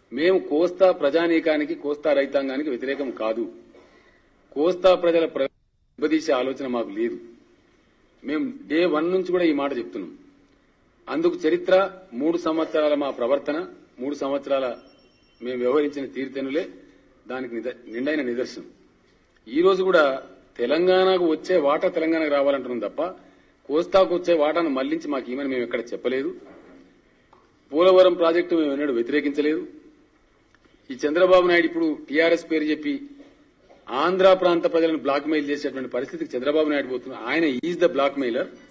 మేము కోస్తా ప్రజానీకానికి కోస్తా రైతాంగానికి వ్యతిరేకం కాదు కోస్తా ప్రజల ప్ర- దెబ్బతీసే ఆలోచన మాకు లేదు మేము డే వన్ నుంచి కూడా ఈ మాట చెప్తున్నాం అందుకు చరిత్ర మూడు సంవత్సరాల మా ప్రవర్తన మూడు సంవత్సరాల మేము వ్యవహరించిన తీరుతెనులే దానికి నిద- నిండైన నిదర్శనం ఈ రోజు కూడా తెలంగాణకు వచ్చే వాటా తెలంగాణకు రావాలంటున్నాం తప్ప కోస్తాకు వచ్చే వాటాను మళ్లించి మాకు ఏమని మేము ఎక్కడ చెప్పలేదు పోలవరం ప్రాజెక్టు మేము ఎన్నడూ వ్యతిరేకించలేదు ఈ చంద్రబాబు నాయుడు ఇప్పుడు టీఆర్ఎస్ పేరు చెప్పి ఆంధ్ర ప్రాంత ప్రజలను బ్లాక్ మెయిల్ చేసేటువంటి పరిస్థితికి చంద్రబాబు నాయుడు పోతున్నారు ఆయన ఈజ్ ద బ్లాక్ మెయిలర్